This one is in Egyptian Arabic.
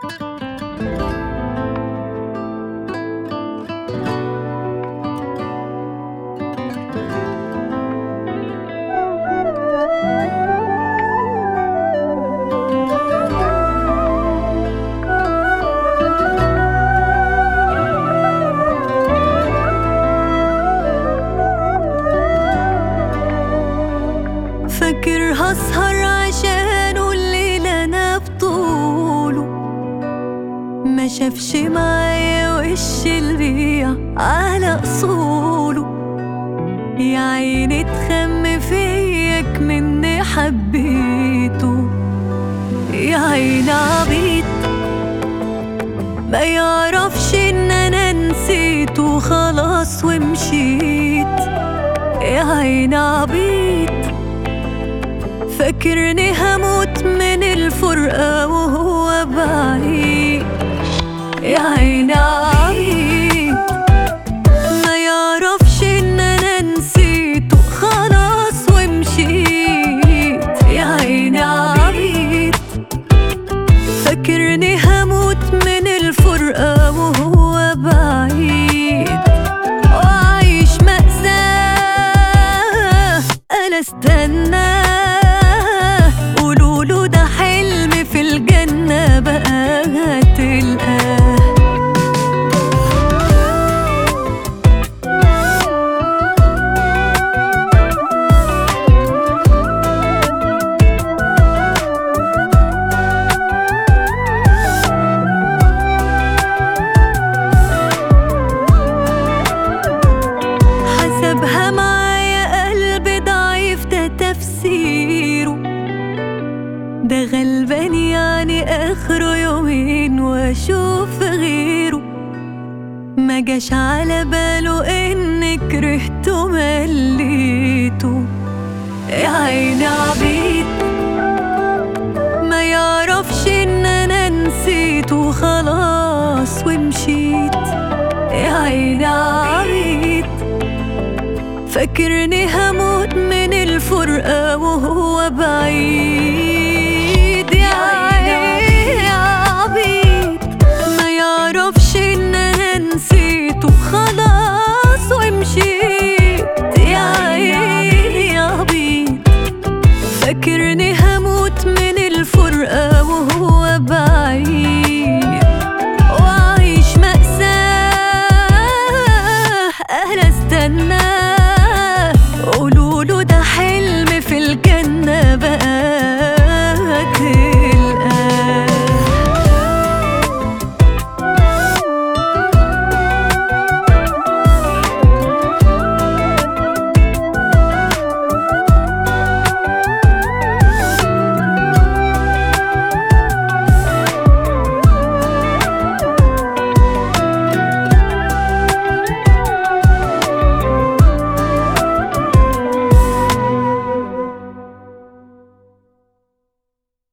فاكر هسهر عشانه الليل انا بطوله ما شافش معايا وش الريع على اصوله يا عيني اتخم فيك مني حبيته يا عيني عبيط ما يعرفش ان انا نسيته خلاص ومشيت يا عيني عبيط فاكرني هموت من الفرقة وهو بعيد يا عيني عبيط ما يعرفش ان انا نسيته خلاص ومشيت يا عيني عبيط فاكرني هموت من الفرقة وهو بعيد وعايش مأساة أنا استنى قولوله ده حلم في الجنة بقى هتلقاه حسبها معايا قلبي ضعيف ده تفسيره ده غلبان يعني اخره يومين واشوف غيره ما جاش على باله ان كرهته مليته يا عيني عبيط ما يعرفش ان انا نسيته خلاص ومشيت يا عيني عبيط فاكرني هموت من الفرقة وهو بعيد